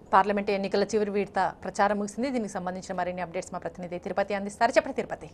parliament ఎన్నికల చివరి విడత ప్రచారం ముగిసింది దీనికి సంబంధించిన మరిన్ని అప్డేట్స్ మా ప్రతినిధి తిరుపతి అందిస్తారు చెప్పండి తిరుపతి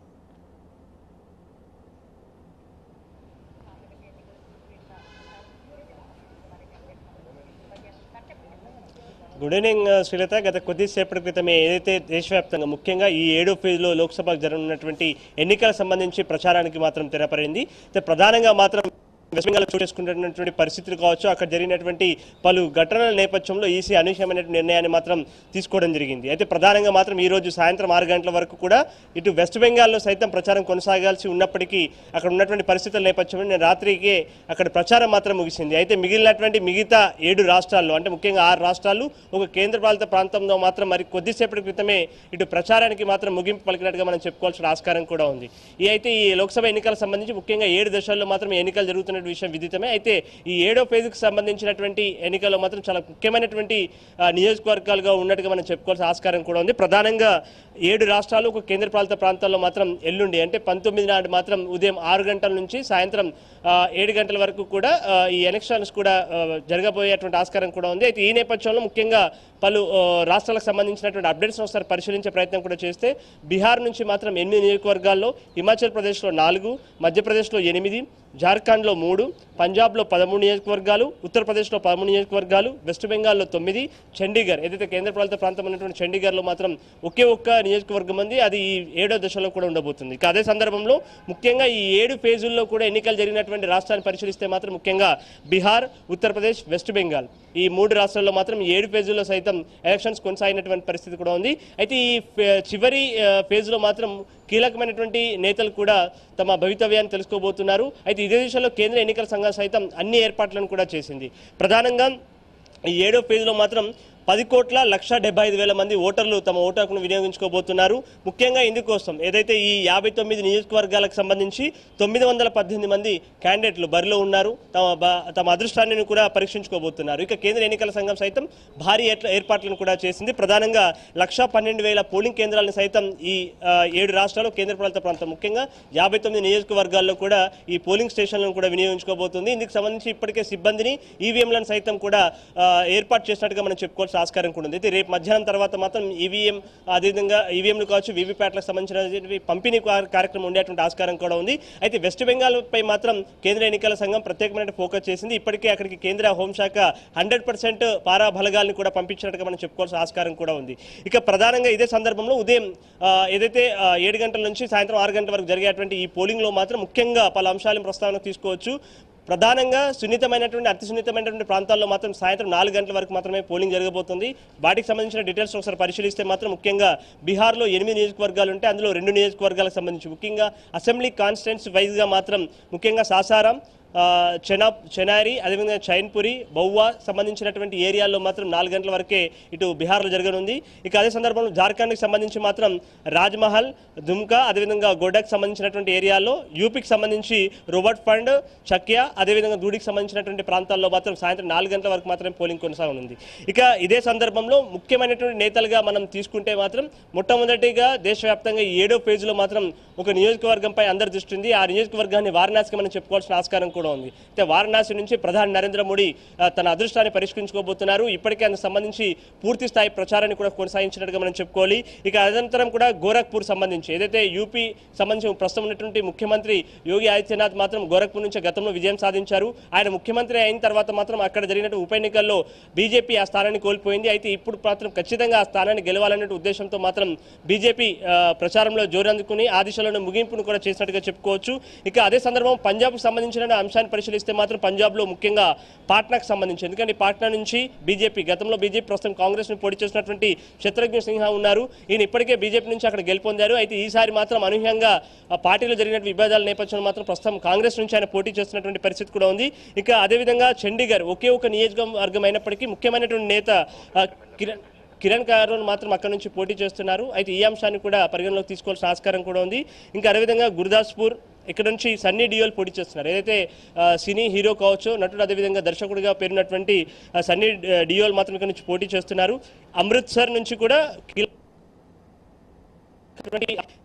గుడ్ ఈవినింగ్ శ్రీలత గత కొద్దిసేపటి క్రితమే ఏదైతే దేశవ్యాప్తంగా ముఖ్యంగా ఈ ఏడో ఫేజ్లో లోక్సభకు జరగనున్నటువంటి ఎన్నికలకు సంబంధించి ప్రచారానికి మాత్రం తెరపడింది అయితే ప్రధానంగా మాత్రం వెస్ట్ బెంగాల్ చోటు చేసుకుంటున్నటువంటి పరిస్థితులు కావచ్చు అక్కడ జరిగినటువంటి పలు ఘటనల నేపథ్యంలో ఈసీ అనూహ్యమైన నిర్ణయాన్ని మాత్రం తీసుకోవడం జరిగింది అయితే ప్రధానంగా మాత్రం ఈ రోజు సాయంత్రం ఆరు గంటల వరకు కూడా ఇటు వెస్ట్ బెంగాల్లో సైతం ప్రచారం కొనసాగాల్సి ఉన్నప్పటికీ అక్కడ ఉన్నటువంటి పరిస్థితుల నేపథ్యంలో నేను రాత్రికి అక్కడ ప్రచారం మాత్రం ముగిసింది అయితే మిగిలినటువంటి మిగతా ఏడు రాష్ట్రాల్లో అంటే ముఖ్యంగా ఆరు రాష్ట్రాలు ఒక కేంద్రపాలిత ప్రాంతంలో మాత్రం మరి కొద్దిసేపటి క్రితమే ఇటు ప్రచారానికి మాత్రం ముగింపు పలికినట్టుగా మనం చెప్పుకోవాల్సిన ఆస్కారం కూడా ఉంది ఈ అయితే ఈ లోక్సభ ఎన్నికలకు సంబంధించి ముఖ్యంగా ఏడు దశల్లో మాత్రం ఈ ఎన్నికలు జరుగుతున్న విషయం విదితమే అయితే ఈ ఏడో ఫేజ్కి సంబంధించినటువంటి ఎన్నికల్లో మాత్రం చాలా ముఖ్యమైనటువంటి ఆ, నియోజకవర్గాలుగా ఉన్నట్టుగా మనం చెప్పుకోవాల్సిన ఆస్కారం కూడా ఉంది ప్రధానంగా ఏడు రాష్ట్రాలు ఒక కేంద్రపాలిత ప్రాంతాల్లో మాత్రం ఎల్లుండి అంటే పంతొమ్మిది నాడు మాత్రం ఉదయం ఆరు గంటల నుంచి సాయంత్రం ఆ, ఏడు గంటల వరకు కూడా ఆ, ఈ ఎలక్షన్స్ కూడా ఆ, జరగబోయేటువంటి ఆస్కారం కూడా ఉంది అయితే ఈ నేపథ్యంలో ముఖ్యంగా పలు ఆ, రాష్ట్రాలకు సంబంధించినటువంటి అప్డేట్స్ ఒకసారి పరిశీలించే ప్రయత్నం కూడా చేస్తే బీహార్ నుంచి మాత్రం ఎనిమిది నియోజకవర్గాల్లో హిమాచల్ ప్రదేశ్లో నాలుగు మధ్యప్రదేశ్లో ఎనిమిది జార్ఖండ్లో మూడు పంజాబ్లో పదమూడు నియోజకవర్గాలు ఉత్తరప్రదేశ్లో పదమూడు నియోజకవర్గాలు వెస్ట్ బెంగాల్లో తొమ్మిది చండీగఢ్ ఏదైతే కేంద్రపాలిత ప్రాంతం ఉన్నటువంటి చండీగఢ్లో మాత్రం ఒకే ఒక్క నియోజకవర్గం ఉంది అది ఈ ఏడో దశలో కూడా ఉండబోతుంది ఇక అదే సందర్భంలో ముఖ్యంగా ఈ ఏడు ఫేజుల్లో కూడా ఎన్నికలు జరిగినటువంటి రాష్ట్రాన్ని పరిశీలిస్తే మాత్రం ముఖ్యంగా బీహార్ ఉత్తరప్రదేశ్ వెస్ట్ బెంగాల్ ఈ మూడు రాష్ట్రాల్లో మాత్రం ఈ ఏడు ఫేజుల్లో సైతం ఎలక్షన్స్ కొనసాగినటువంటి పరిస్థితి కూడా ఉంది అయితే ఈ ఫే- చివరి ఆ, ఫేజ్లో మాత్రం కీలకమైనటువంటి నేతలు కూడా తమ భవితవ్యాన్ని తెలుసుకోబోతున్నారు అయితే ఇదే దిశలో కేంద్ర ఎన్నికల సంఘం సైతం అన్ని ఏర్పాట్లను కూడా చేసింది ప్రధానంగా ఈ ఏడో ఫేజ్లో మాత్రం పది కోట్ల లక్ష డెబ్బై ఐదు వేల మంది ఓటర్లు తమ ఓటు హక్కును వినియోగించుకోబోతున్నారు ముఖ్యంగా ఇందుకోసం ఏదైతే ఈ యాభై తొమ్మిది నియోజకవర్గాలకు సంబంధించి తొమ్మిది వందల పద్దెనిమిది మంది క్యాండిడేట్లు బరిలో ఉన్నారు తమ బ- తమ అదృష్టాన్ని కూడా పరీక్షించుకోబోతున్నారు ఇక కేంద్ర ఎన్నికల సంఘం సైతం భారీ ఏట్ల- ఏర్పాట్లను కూడా చేసింది ప్రధానంగా లక్ష పన్నెండు వేల పోలింగ్ కేంద్రాలను సైతం ఈ ఆ, ఏడు రాష్ట్రాలు కేంద్రపాలిత ప్రాంతం ముఖ్యంగా యాభై తొమ్మిది నియోజకవర్గాల్లో కూడా ఈ పోలింగ్ స్టేషన్లను కూడా వినియోగించుకోబోతుంది ఇందుకు సంబంధించి ఇప్పటికే సిబ్బందిని ఈవీఎంలను సైతం కూడా ఆ, ఏర్పాటు చేసినట్టుగా మనం చెప్పుకోవాల్సిన ఆస్కారం కూడా ఉంది అయితే రేపు మధ్యాహ్నం తర్వాత మాత్రం ఈవీఎం అదేవిధంగా ఈవీఎంలు కావచ్చు వీవీప్యాట్లకు సంబంధించిన పంపిణీ కా- కార్యక్రమం ఉండేటువంటి ఆస్కారం కూడా ఉంది అయితే వెస్ట్ బెంగాల్ పై మాత్రం కేంద్ర ఎన్నికల సంఘం ప్రత్యేకమైన ఫోకస్ చేసింది ఇప్పటికే అక్కడికి కేంద్ర హోంశాఖ హండ్రెడ్ పర్సెంట్ పారా బలగాల్ని కూడా పంపించినట్టుగా మనం చెప్పుకోవాల్సిన ఆస్కారం కూడా ఉంది ఇక ప్రధానంగా ఇదే సందర్భంలో ఉదయం ఆ, ఏదైతే ఆ, ఏడు గంటల నుంచి సాయంత్రం ఆరు గంటల వరకు జరిగేటువంటి ఈ పోలింగ్లో మాత్రం ముఖ్యంగా పలు అంశాలను ప్రస్తావనకు తీసుకోవచ్చు ప్రధానంగా సున్నితమైనటువంటి అతి సున్నితమైనటువంటి ప్రాంతాల్లో మాత్రం సాయంత్రం నాలుగు గంటల వరకు మాత్రమే పోలింగ్ జరగబోతుంది వాటికి సంబంధించిన డీటెయిల్స్ ఒకసారి పరిశీలిస్తే మాత్రం ముఖ్యంగా బీహార్లో ఎనిమిది నియోజకవర్గాలు ఉంటే అందులో రెండు నియోజకవర్గాలకు సంబంధించి ముఖ్యంగా అసెంబ్లీ కాన్స్టిట్యున్సీ వైజ్గా మాత్రం ముఖ్యంగా సాసారాం ఆ, చెనా చెనారి అదేవిధంగా చైన్పురి బౌవా సంబంధించినటువంటి ఏరియాల్లో మాత్రం నాలుగు గంటల వరకే ఇటు బీహార్లో జరగనుంది ఇక అదే సందర్భంలో జార్ఖండ్కి సంబంధించి మాత్రం రాజ్మహల్ దుమ్కా అదేవిధంగా గోడక్ సంబంధించినటువంటి ఏరియాల్లో యూపీకి సంబంధించి రోబర్ట్ ఫండ్ చక్యా అదేవిధంగా దూడికి సంబంధించినటువంటి ప్రాంతాల్లో మాత్రం సాయంత్రం నాలుగు గంటల వరకు మాత్రమే పోలింగ్ కొనసాగనుంది ఇక ఇదే సందర్భంలో ముఖ్యమైనటువంటి నేతలుగా మనం తీసుకుంటే మాత్రం మొట్టమొదటిగా దేశవ్యాప్తంగా ఈ ఏడో పేజీలో మాత్రం ఒక నియోజకవర్గంపై అందరి దృష్టి ఉంది ఆ నియోజకవర్గాన్ని వారణాసికి మనం చెప్పుకోవాల్సిన ఆస్కారం కూడా ఉంది అయితే వారణాసి నుంచి ప్రధాని నరేంద్ర మోడీ ఆ, తన అదృష్టాన్ని పరిష్కరించుకోబోతున్నారు ఇప్పటికే అందుకు సంబంధించి పూర్తి స్థాయి ప్రచారాన్ని కూడా కొనసాగించినట్టుగా మనం చెప్పుకోవాలి ఇక అనంతరం కూడా గోరఖ్పూర్ సంబంధించి ఏదైతే యూపీ సంబంధించి ప్రస్తుతం ఉన్నటువంటి ముఖ్యమంత్రి యోగి ఆదిత్యనాథ్ మాత్రం గోరఖ్పూర్ నుంచి గతంలో విజయం సాధించారు ఆయన ముఖ్యమంత్రి అయిన తర్వాత మాత్రం అక్కడ జరిగినట్టు ఉప ఎన్నికల్లో బీజేపీ ఆ స్థానాన్ని కోల్పోయింది అయితే ఇప్పుడు మాత్రం ఖచ్చితంగా ఆ స్థానాన్ని గెలవాలనే ఉద్దేశంతో మాత్రం బీజేపీ ఆ, ప్రచారంలో జోరందుకుని ఆ దిశలోనే ముగింపును కూడా చేసినట్టుగా చెప్పుకోవచ్చు ఇక అదే సందర్భం పంజాబ్కు సంబంధించిన అంశాన్ని పరిశీలిస్తే మాత్రం పంజాబ్లో ముఖ్యంగా పాట్నాకు సంబంధించి ఎందుకంటే పాట్నా నుంచి బీజేపీ గతంలో బీజేపీ ప్రస్తుతం కాంగ్రెస్ ని పోటీ చేసినటువంటి శత్రుఘ్న సిన్హా ఉన్నారు ఈయన ఇప్పటికే బీజేపీ నుంచి అక్కడ గెలుపొందారు అయితే ఈసారి మాత్రం అనూహ్యంగా ఆ పార్టీలో జరిగిన విభేదాల నేపథ్యంలో మాత్రం ప్రస్తుతం కాంగ్రెస్ నుంచి ఆయన పోటీ చేస్తున్నటువంటి పరిస్థితి కూడా ఉంది ఇక అదేవిధంగా చండీగఢ్ ఒకే ఒక నియోజకవర్గం అయినప్పటికీ ముఖ్యమైనటువంటి నేత ఆ, కిరణ్ కిరణ్ కారోన్ మాత్రం అక్కడ నుంచి పోటీ చేస్తున్నారు అయితే ఈ అంశాన్ని కూడా పరిగణలోకి తీసుకోవాల్సిన ఆస్కారం కూడా ఉంది ఇంకా అదేవిధంగా గురుదాస్పూర్ ఇక్కడ నుంచి సన్నీ డియోల్ పోటీ చేస్తున్నారు ఏదైతే ఆ, సినీ హీరో కావచ్చు నటుడు అదేవిధంగా దర్శకుడిగా పేరున్నటువంటి ఆ, సన్నీ ఆ, డియోల్ మాత్రం ఇక్కడ నుంచి పోటీ చేస్తున్నారు అమృత్సర్ నుంచి కూడా కీలక